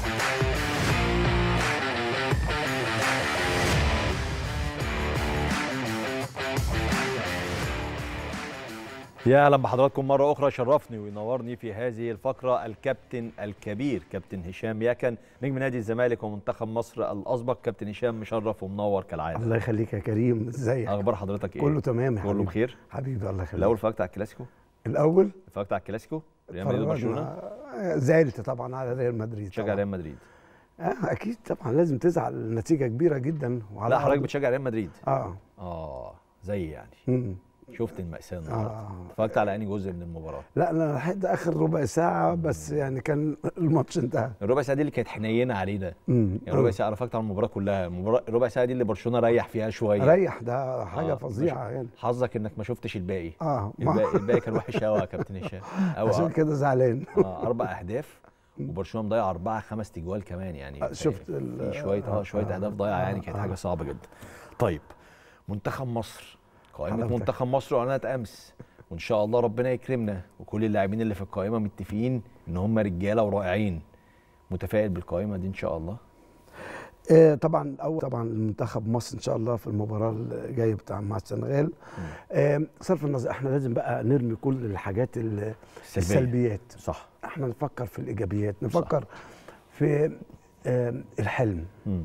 يا اهلا بحضراتكم مره اخرى شرفني وينورني في هذه الفقره الكابتن الكبير كابتن هشام يكن نجم نادي الزمالك ومنتخب مصر الاسبق كابتن هشام مشرف ومنور كالعاده الله يخليك يا كريم ازيك اخبار حضرتك ايه كله تمام يا كله حبيبي. بخير حبيبي الله يخليك الاول اتفرجت على الكلاسيكو الاول اتفرجت على الكلاسيكو ريال مدريد وبرشلونه اتفرجنا- زعلت طبعا على ريال مدريد بتشجع طبعاً. ريال مدريد آه اكيد طبعا لازم تزعل نتيجه كبيره جدا وعلى لا حضرتك أرض- بتشجع ريال مدريد اه اه زي يعني مم. شفت المأساة النهارده آه. اتفرجت على انهي جزء من المباراه لا انا لحد اخر ربع ساعه بس يعني كان الماتش انتهى الربع ساعه دي اللي كانت حنينه علينا مم. يعني ربع ساعه انا اتفرجت على المباراه كلها المباراه الربع ساعه دي اللي برشلونه ريح فيها شويه ريح ده حاجه آه، فظيعه ماشي. يعني حظك انك ما شفتش الباقي اه ما- الباقي, الباقي كان وحش قوي يا كابتن هشام قوي عشان كده زعلان آه اربع اهداف وبرشلونه مضيع اربعه خمس تجوال كمان يعني آه، شفت في ال- شويه اه آه، شويه آه، اهداف ضايعه يعني كانت آه. حاجه صعبه جدا طيب منتخب مصر قائمه حضرتك. منتخب مصر اعلنت امس وان شاء الله ربنا يكرمنا وكل اللاعبين اللي في القائمه متفقين ان هم رجاله ورائعين متفائل بالقائمه دي ان شاء الله آه طبعا اول طبعا المنتخب مصر ان شاء الله في المباراه اللي جايه بتاع مع السنغال آه صرف النظر احنا لازم بقى نرمي كل الحاجات ال- السلبية. السلبيات صح احنا نفكر في الايجابيات نفكر في آه الحلم مم.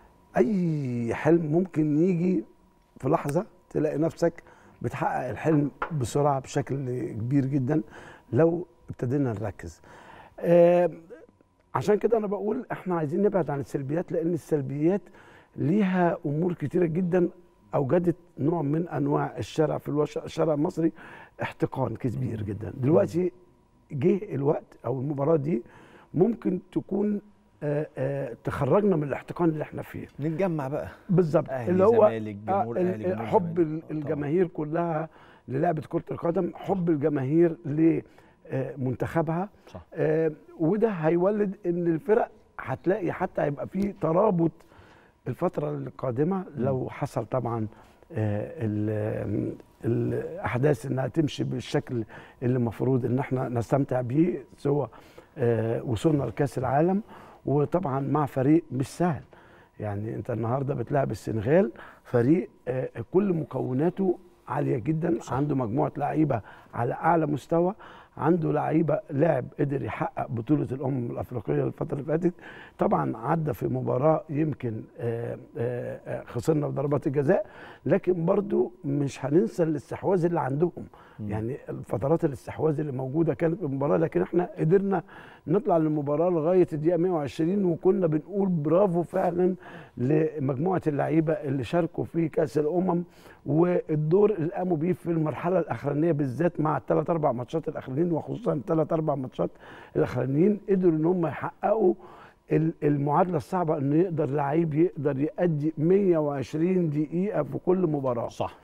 اي حلم ممكن يجي في لحظه تلاقي نفسك بتحقق الحلم بسرعه بشكل كبير جدا لو ابتدينا نركز آه عشان كده انا بقول احنا عايزين نبعد عن السلبيات لان السلبيات ليها امور كتيره جدا اوجدت نوع من انواع الشارع في الوش... الشارع المصري احتقان كبير جدا دلوقتي جه الوقت او المباراه دي ممكن تكون آه آه تخرجنا من الاحتقان اللي احنا فيه نتجمع بقى بالظبط أهلي، اللي هو زمالك، جمهور آه، ال- أهلي، جمهور حب زمالك. ال- آه، طبعاً. الجماهير كلها للعبه كره القدم حب الجماهير لمنتخبها صح آه، وده هيولد ان الفرق هتلاقي حتى هيبقى في ترابط الفتره القادمه لو حصل طبعا آه، ال- الاحداث انها تمشي بالشكل اللي المفروض ان احنا نستمتع بيه سواء آه، وصولنا لكاس العالم وطبعا مع فريق مش سهل يعني انت النهارده بتلعب السنغال فريق آه، كل مكوناته عاليه جدا صح. عنده مجموعه لعيبه على اعلى مستوى عنده لعيبه لاعب قدر يحقق بطوله الامم الافريقيه الفتره اللي فاتت طبعا عدى في مباراه يمكن آه، آه، آه، خسرنا بضربات الجزاء لكن برضو مش هننسى الاستحواذ اللي عندهم يعني فترات الاستحواذ اللي موجوده كانت في المباراه لكن احنا قدرنا نطلع للمباراه لغايه الدقيقه 120 وكنا بنقول برافو فعلا لمجموعه اللعيبه اللي شاركوا في كاس الامم والدور اللي قاموا بيه في المرحله الاخرانيه بالذات مع الثلاث اربع ماتشات الاخرانيين وخصوصا الثلاث اربع ماتشات ااخرانيين قدروا ان هم يحققوا ال- المعادله الصعبه انه يقدر لعيب يقدر يأدي 120 دقيقه في كل مباراه صح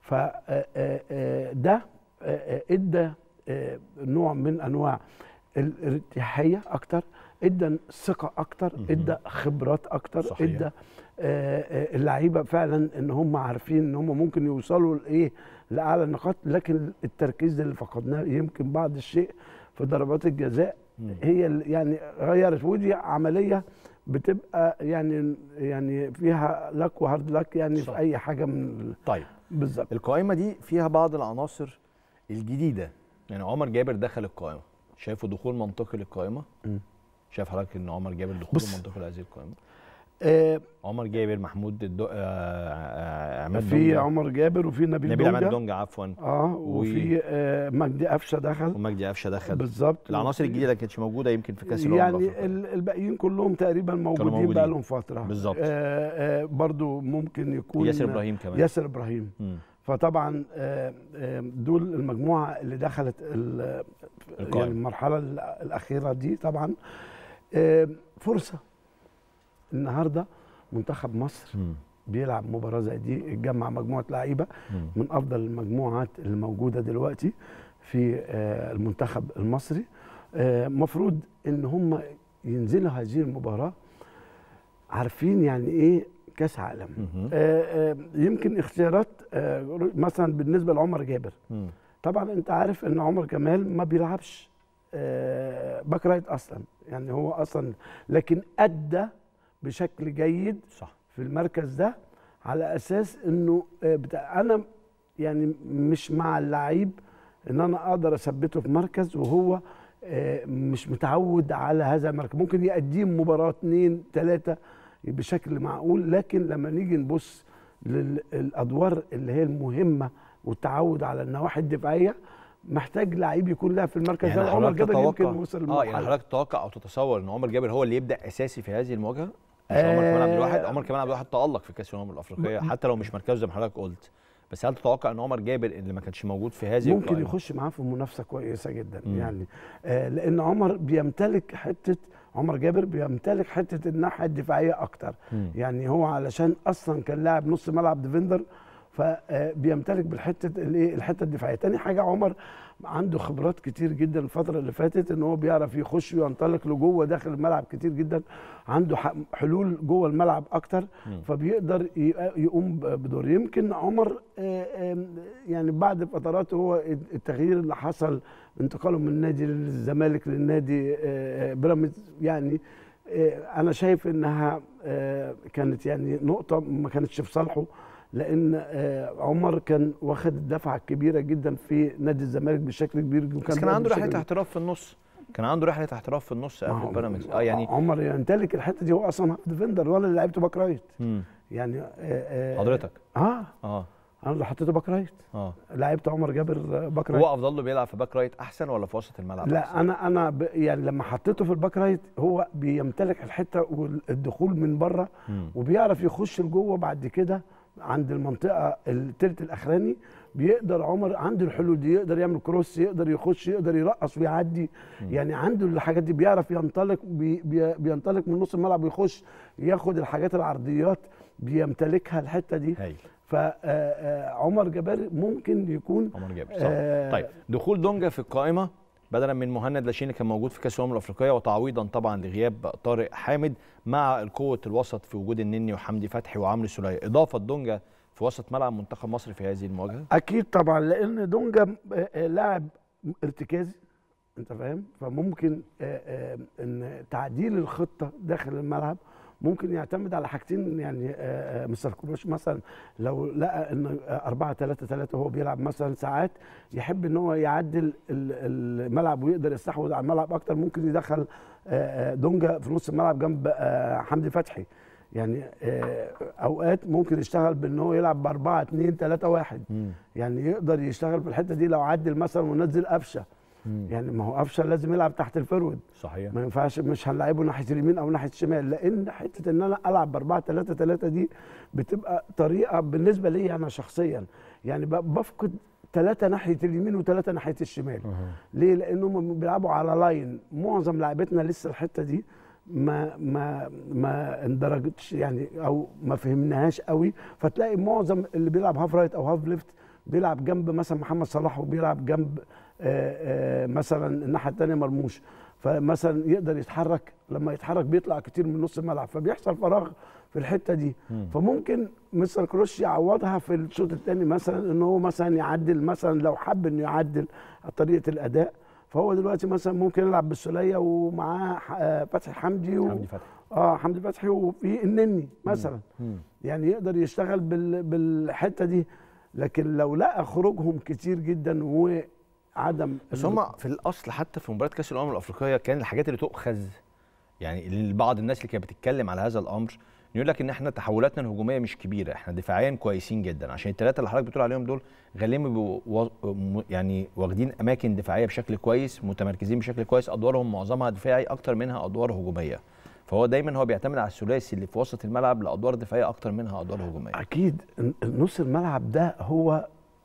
فده ادى آه، نوع من انواع الارتياحيه اكتر ادى ثقه اكتر ادى خبرات اكتر صحيح. ادى آه، آه، اللعيبه فعلا ان هم عارفين ان هم ممكن يوصلوا لايه لاعلى النقاط لكن التركيز اللي فقدناه يمكن بعض الشيء في ضربات الجزاء هي اللي يعني غيرت ودي عمليه بتبقى يعني يعني فيها لك وهارد لك يعني صح. في اي حاجه من طيب بالظبط القائمه دي فيها بعض العناصر الجديده يعني عمر جابر دخل القائمه شايفه دخول منطقي للقائمه مم. شايف حضرتك ان عمر جابر دخول بص. منطقي لهذه القائمه آه عمر جابر محمود الدو... آه... آه... عماد في دونجا. عمار جابر وفي نبيل نبيل عماد دونجا دونجا عفوا اه وفي آه مجدي قفشه دخل ومجدي قفشه دخل بالظبط العناصر وفي- الجديده اللي كانتش موجوده يمكن في كاس الامم يعني الأفريقية. ال- الباقيين كلهم تقريبا موجودين, موجودين. بقى لهم فتره بالظبط. آه آه برضو ممكن يكون ياسر ابراهيم كمان ياسر ابراهيم مم. فطبعا آه، آه، دول المجموعه اللي دخلت ال- القائمة. يعني المرحله ال- الاخيره دي طبعا آه، فرصه النهارده منتخب مصر مم. بيلعب مباراه زي دي اتجمع مجموعه لعيبه مم. من افضل المجموعات اللي موجوده دلوقتي في آه، المنتخب المصري آه، مفروض ان هم ينزلوا هذه المباراه عارفين يعني ايه كاس عالم مهم. آه، آه، يمكن اختيارات آه، مثلا بالنسبه لعمر جابر مم. طبعا انت عارف ان عمر جمال ما بيلعبش آه، باك رايت اصلا يعني هو اصلا لكن ادى بشكل جيد صح في المركز ده على اساس انه آه، بتاع انا يعني مش مع اللعيب ان انا اقدر اثبته في مركز وهو آه، مش متعود على هذا المركز ممكن يقدم مباراه اتنين تلاته بشكل معقول لكن لما نيجي نبص للادوار اللي هي المهمه والتعود على النواحي الدفاعيه محتاج لعيب يكون لاعب في المركز يعني ده عمر حضرتك جابر يمكن تتوقع وصل اه يعني للمرحلة. حضرتك تتوقع او تتصور ان عمر جابر هو اللي يبدا اساسي في هذه المواجهه مش عمر كمال عبد الواحد آه. عمر كمال عبد الواحد تالق في كاس الامم الافريقيه حتى لو مش مركزه زي ما حضرتك قلت بس هل تتوقع ان عمر جابر اللي ما كانش موجود في هذه ممكن القائمة؟ يخش معاه في منافسه كويسه جدا مم. يعني آه لان عمر بيمتلك حته عمر جابر بيمتلك حته الناحيه الدفاعيه اكتر مم. يعني هو علشان اصلا كان لاعب نص ملعب ديفندر فبيمتلك بالحته الايه الحته الدفاعيه تاني حاجه عمر عنده خبرات كتير جدا الفتره اللي فاتت ان هو بيعرف يخش وينطلق لجوه داخل الملعب كتير جدا عنده ح- حلول جوه الملعب اكتر مم. فبيقدر ي- يقوم ب- بدور يمكن عمر آه، آم، يعني بعد فترات هو التغيير اللي حصل انتقاله من نادي الزمالك للنادي آه، آه، بيراميدز يعني آه، انا شايف انها آه، كانت يعني نقطه ما كانتش في صالحه لان آه، عمر كان واخد الدفعه الكبيره جدا في نادي الزمالك بشكل كبير وكان بس كان بيلعب عنده بشكل رحله احتراف في النص كان عنده رحله احتراف في النص ما قبل هو- بيراميدز اه يعني عمر يمتلك الحته دي هو اصلا هاف ديفندر وانا اللي لعبته باك رايت مم. يعني آه، آه، حضرتك اه اه انا اللي حطيته باك رايت اه لعبت عمر جابر باك رايت هو افضل له بيلعب في باك رايت احسن ولا في وسط الملعب أحسن؟ لا انا انا ب يعني لما حطيته في الباك رايت هو بيمتلك الحته والدخول من بره مم. وبيعرف يخش لجوه بعد كده عند المنطقه التلت الاخراني بيقدر عمر عنده الحلول دي يقدر يعمل كروس يقدر يخش يقدر يرقص ويعدي يعني عنده الحاجات دي بيعرف ينطلق بي بي بينطلق من نص الملعب ويخش ياخد الحاجات العرضيات بيمتلكها الحته دي هايل فعمر جباري ممكن يكون عمر جابر صح آه، طيب دخول دونجا في القائمه بدلا من مهند لاشين اللي كان موجود في كاس الامم الافريقيه وتعويضا طبعا لغياب طارق حامد مع قوه الوسط في وجود النني وحمدي فتحي وعمرو سوليه اضافه دونجا في وسط ملعب منتخب مصر في هذه المواجهه اكيد طبعا لان دونجا آه، آه، لاعب ارتكازي انت فاهم فممكن آه، آه، ان تعديل الخطه داخل الملعب ممكن يعتمد على حاجتين يعني آه، آه، مستر كروش مثلا لو لقى ان 4 3 3 هو بيلعب مثلا ساعات يحب ان هو يعدل ال- الملعب ويقدر يستحوذ على الملعب اكتر ممكن يدخل آه، آه، دونجا في نص الملعب جنب آه، حمدي فتحي يعني آه، اوقات ممكن يشتغل بان هو يلعب ب 4 2 3 1 مم. يعني يقدر يشتغل في الحته دي لو عدل مثلا ونزل قفشه مم. يعني ما هو قفشه لازم يلعب تحت الفرود صحيح ما ينفعش مش هنلعبه ناحيه اليمين او ناحيه الشمال لان حته ان انا العب ب 4 3 3 دي بتبقى طريقه بالنسبه لي انا شخصيا يعني ب- بفقد ثلاثه ناحيه اليمين وثلاثه ناحيه الشمال أها. ليه؟ لانهم بيلعبوا على لاين معظم لعيبتنا لسه الحته دي ما ما ما اندرجتش يعني او ما فهمناهاش قوي فتلاقي معظم اللي بيلعب هاف رايت او هاف ليفت بيلعب جنب مثلا محمد صلاح وبيلعب جنب آه، آه، مثلا الناحيه الثانيه مرموش فمثلا يقدر يتحرك لما يتحرك بيطلع كتير من نص الملعب فبيحصل فراغ في الحته دي مم. فممكن مستر كروش يعوضها في الشوط الثاني مثلا ان هو مثلا يعدل مثلا لو حب انه يعدل طريقه الاداء فهو دلوقتي مثلا ممكن يلعب بالسوليه ومعاه ح- آه، فتحي حمدي و... حمدي فتحي اه حمدي فتحي وفي النني مثلا مم. يعني يقدر يشتغل بال... بالحته دي لكن لو لقى خروجهم كتير جدا وعدم بس هم في الاصل حتى في مباراه كاس الامم الافريقيه كان الحاجات اللي تؤخذ يعني بعض الناس اللي كانت بتتكلم على هذا الامر يقول لك ان احنا تحولاتنا الهجوميه مش كبيره احنا دفاعيا كويسين جدا عشان الثلاثه اللي حضرتك بتقول عليهم دول غالبا بيبقوا و- م- يعني واخدين اماكن دفاعيه بشكل كويس متمركزين بشكل كويس ادوارهم معظمها دفاعي اكتر منها ادوار هجوميه فهو دايما هو بيعتمد على الثلاثي اللي في وسط الملعب لادوار دفاعيه اكتر منها ادوار هجوميه اكيد نص الملعب ده هو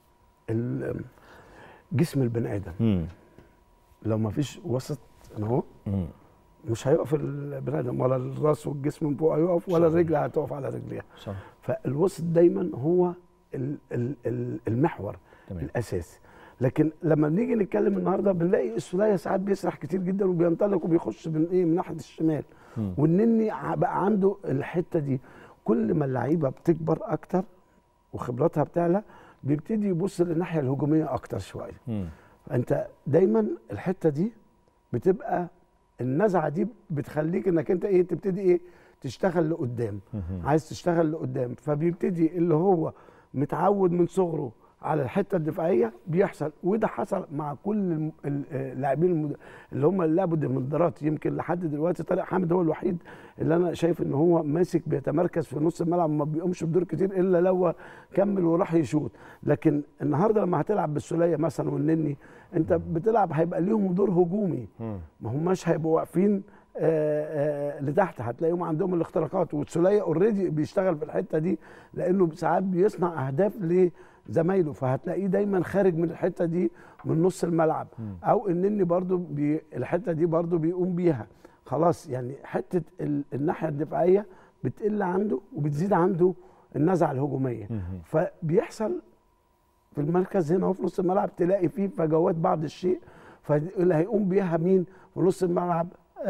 ال- جسم البني ادم امم لو ما فيش وسط اهو امم مش هيقف البني ادم ولا الراس والجسم من فوق هيقف ولا صحيح. الرجل هتقف على رجليها صح فالوسط دايما هو ال- ال- ال- المحور تمام الاساسي لكن لما بنيجي نتكلم النهارده بنلاقي السوليه ساعات بيسرح كتير جدا وبينطلق وبيخش من ايه من ناحيه الشمال مم. والنني ع- بقى عنده الحته دي كل ما اللعيبه بتكبر اكتر وخبراتها بتعلى بيبتدي يبص للناحيه الهجوميه اكتر شويه مم. انت دايما الحته دي بتبقى النزعه دي بتخليك انك انت ايه تبتدي ايه تشتغل لقدام عايز تشتغل لقدام فبيبتدي اللي هو متعود من صغره على الحته الدفاعيه بيحصل وده حصل مع كل الم- ال- اللاعبين المد- اللي هم اللي لعبوا ديمندرات يمكن لحد دلوقتي طارق حامد هو الوحيد اللي انا شايف ان هو ماسك بيتمركز في نص الملعب ما بيقومش بدور كتير الا لو هو كمل وراح يشوط لكن النهارده لما هتلعب بالسوليه مثلا والنني انت بتلعب هيبقى ليهم دور هجومي ما هماش هيبقوا واقفين آه، آه، لتحت هتلاقيهم عندهم الاختراقات والسوليه اوريدي بيشتغل في الحته دي لانه ساعات بيصنع اهداف لزمايله فهتلاقيه دايما خارج من الحته دي من نص الملعب او انني برضو بي الحته دي برضو بيقوم بيها خلاص يعني حته ال- الناحيه الدفاعيه بتقل عنده وبتزيد عنده النزعه الهجوميه فبيحصل في المركز هنا وفي نص الملعب تلاقي فيه فجوات بعض الشيء فاللي هيقوم بيها مين في نص الملعب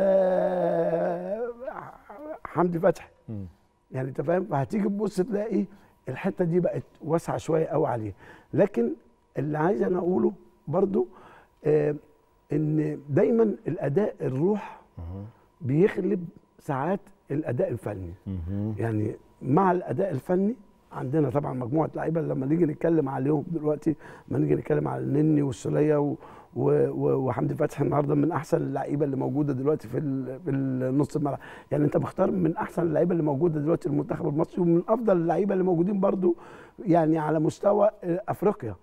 آه حمدي فتحي مم. يعني انت فاهم فهتيجي تبص تلاقي الحته دي بقت واسعه شويه قوي عليه لكن اللي عايز انا اقوله برضو آه ان دايما الاداء الروح بيغلب ساعات الاداء الفني يعني مع الاداء الفني عندنا طبعا مجموعه لعيبه لما نيجي نتكلم عليهم دلوقتي لما نيجي نتكلم على النني والسوليه و... و... و... وحمدي فتحي النهارده من احسن اللعيبه اللي موجوده دلوقتي في ال... في النص الملعب يعني انت مختار من احسن اللعيبه اللي موجوده دلوقتي المنتخب المصري ومن افضل اللعيبه اللي موجودين برضو يعني على مستوى آه، افريقيا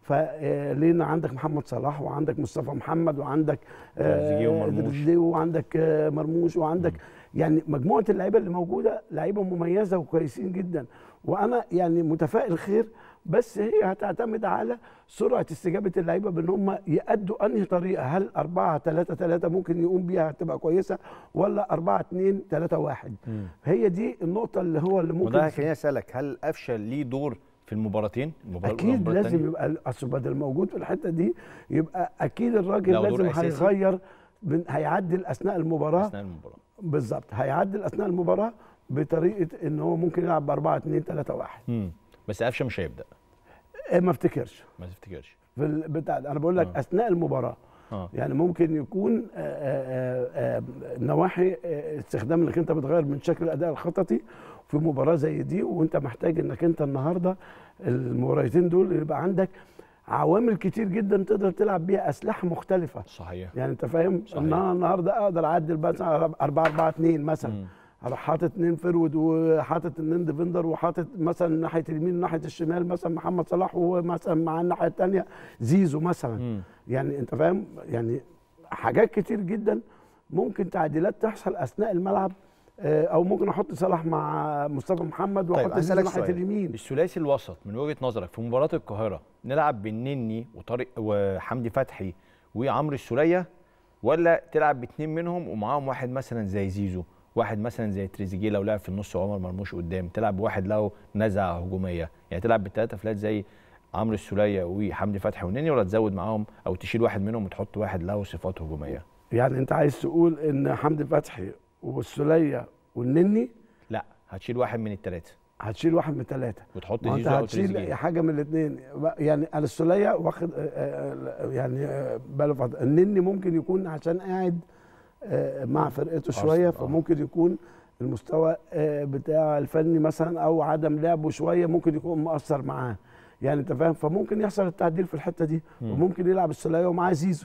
فلينا عندك محمد صلاح وعندك مصطفى محمد وعندك تريزيجيه ومرموش. تريزيجيه وعندك آه، مرموش وعندك يعني مجموعه اللعيبه اللي موجوده لعيبه مميزه وكويسين جدا وانا يعني متفائل خير بس هي هتعتمد على سرعه استجابه اللعيبه بان هم يأدوا انهي طريقه هل 4 3 3 ممكن يقوم بيها تبقى كويسه ولا 4 2 3 1 هي دي النقطه اللي هو اللي ممكن وده هيخليني اسالك هل قفشه ليه دور في المباراتين المباراه الأولى اكيد والمباراة لازم التانية؟ يبقى اصل بدل موجود في الحته دي يبقى اكيد الراجل له دور لازم أساسي. هيغير من- هيعدل اثناء المباراه اثناء المباراه بالظبط هيعدل اثناء المباراه بطريقه ان هو ممكن يلعب ب 4 2 3 1 مم. بس قفشه مش هيبدا إيه ما افتكرش ما تفتكرش في البتاع ده. انا بقول لك آه. اثناء المباراه اه يعني ممكن يكون آه، آه، آه، نواحي آه، استخدام انك انت بتغير من شكل الاداء الخططي في مباراه زي دي وانت محتاج انك انت النهارده المباراتين دول يبقى عندك عوامل كتير جدا تقدر تلعب بيها اسلحه مختلفه صحيح يعني انت فاهم صحيح. ان انا النهارده اقدر اعدل مثلا على 4 4 2 مثلا مم. اروح حاطط اثنين فرود وحاطط اثنين ديفندر وحاطط مثلا ناحيه اليمين وناحيه الشمال مثلا محمد صلاح ومثلا مع الناحيه الثانيه زيزو مثلا مم. يعني انت فاهم يعني حاجات كتير جدا ممكن تعديلات تحصل اثناء الملعب آه، او ممكن احط صلاح مع مصطفى محمد طيب واحط زيزو اسالك ناحيه سؤال اليمين الثلاثي الوسط من وجهه نظرك في مباراه القاهره نلعب بالنني وطارق وحمدي فتحي وعمرو السوليه ولا تلعب باثنين منهم ومعاهم واحد مثلا زي زيزو واحد مثلا زي تريزيجيه لو لعب في النص وعمر مرموش قدام تلعب بواحد له نزعه هجوميه يعني تلعب بالثلاثه فلات زي عمرو السوليه وحمدي فتحي ونني ولا تزود معاهم او تشيل واحد منهم وتحط واحد له صفات هجوميه يعني انت عايز تقول ان حمدي فتحي والسوليه والنني لا هتشيل واحد من الثلاثه هتشيل واحد من ثلاثه وتحط ما انت زيزو او هتشيل تريزيجيه حاجه من الاثنين يعني انا السوليه واخد آه، آه، يعني آه، بقاله فتره النني ممكن يكون عشان قاعد آه، مع فرقته شويه أرسنال، آه. فممكن يكون المستوى آه، بتاع الفني مثلا او عدم لعبه شويه ممكن يكون مؤثر معاه يعني انت فاهم فممكن يحصل التعديل في الحته دي مم. وممكن يلعب السوليه ومعاه زيزو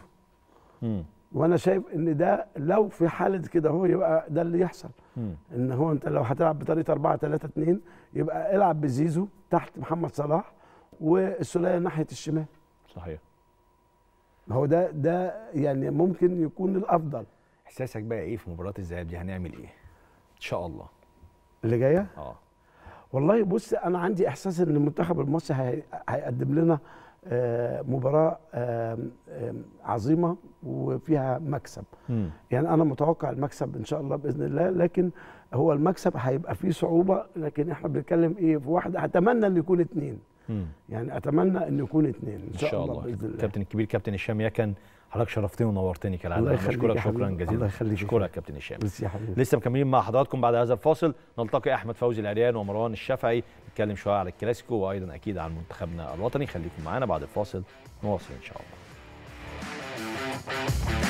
مم. وانا شايف ان ده لو في حاله كده هو يبقى ده اللي يحصل مم. ان هو انت لو هتلعب بطريقه 4 3 2 يبقى العب بزيزو تحت محمد صلاح والسوليه ناحيه الشمال صحيح هو ده ده يعني ممكن يكون الافضل احساسك بقى ايه في مباراه الذهاب دي هنعمل ايه ان شاء الله اللي جايه اه والله بص انا عندي احساس ان المنتخب المصري هي- هيقدم لنا آه، مباراه آم، آم، عظيمه وفيها مكسب مم. يعني انا متوقع المكسب ان شاء الله باذن الله لكن هو المكسب هيبقى فيه صعوبه لكن احنا بنتكلم ايه في واحد اتمنى ان يكون اتنين مم. يعني اتمنى ان يكون اتنين ان ان شاء, الله باذن الله كابتن الكبير كابتن هشام يكن حضرتك شرفتني ونورتني كالعاده الله أنا يخليك بشكرك يا شكرا حبيبي. جزيلا الله يخليك يا اشكرك كابتن هشام بس يا حبيبي لسه مكملين مع حضراتكم بعد هذا الفاصل نلتقي احمد فوزي العريان ومروان الشافعي نتكلم شويه على الكلاسيكو وايضا اكيد عن منتخبنا الوطني خليكم معانا بعد الفاصل نواصل ان شاء الله